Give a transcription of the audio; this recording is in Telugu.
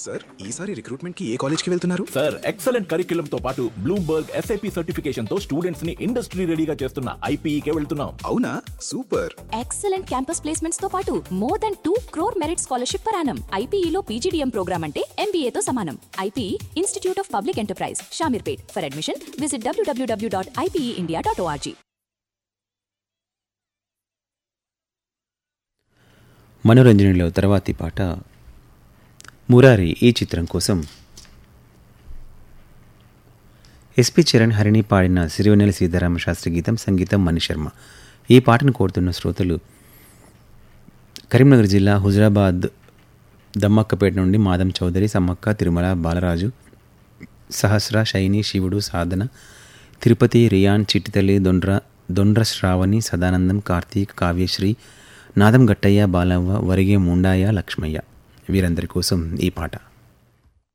సార్ ఈసారి రిక్రూట్మెంట్ కి ఏ కాలేజ్ కి వెళ్తున్నారు సార్ ఎక్సలెంట్ కరిక్యులం తో పాటు బ్లూంబర్గ్ ఎస్ఐపి సర్టిఫికేషన్ తో స్టూడెంట్స్ ని ఇండస్ట్రీ రెడీగా చేస్తున్న ఐపీఈకే వెళ్తున్నాం అవునా సూపర్ ఎక్సలెంట్ క్యాంపస్ ప్లేస్మెంట్స్ తో పాటు more than two crore merit scholarship per annum ఐపీఈలో పీజీడీఎం ప్రోగ్రామ్ అంటే MBA తో సమానం IPE institute of public enterprise Shamirpet for admission visit W W W dot India dot org మనోరంజనలో తర్వాతి పాట మురారి ఈ చిత్రం కోసం ఎస్పి చరణ్ హరిణి పాడిన సిరివెన్నెల సీతారామ శాస్త్రి గీతం సంగీతం మణిశర్మ ఈ పాటను కోరుతున్న శ్రోతలు కరీంనగర్ జిల్లా హుజరాబాద్ దమ్మక్కపేట నుండి మాదం చౌదరి సమ్మక్క తిరుమల బాలరాజు సహస్ర శైని శివుడు సాధన తిరుపతి రియాన్ చిట్టితల్లి దొండ్ర దొండ్ర శ్రావణి సదానందం కార్తీక్ కావ్యశ్రీ నాదం గట్టయ్య బాలవ్వ వరిగే ముండాయ లక్ష్మయ్య వీరందరి కోసం ఈ పాట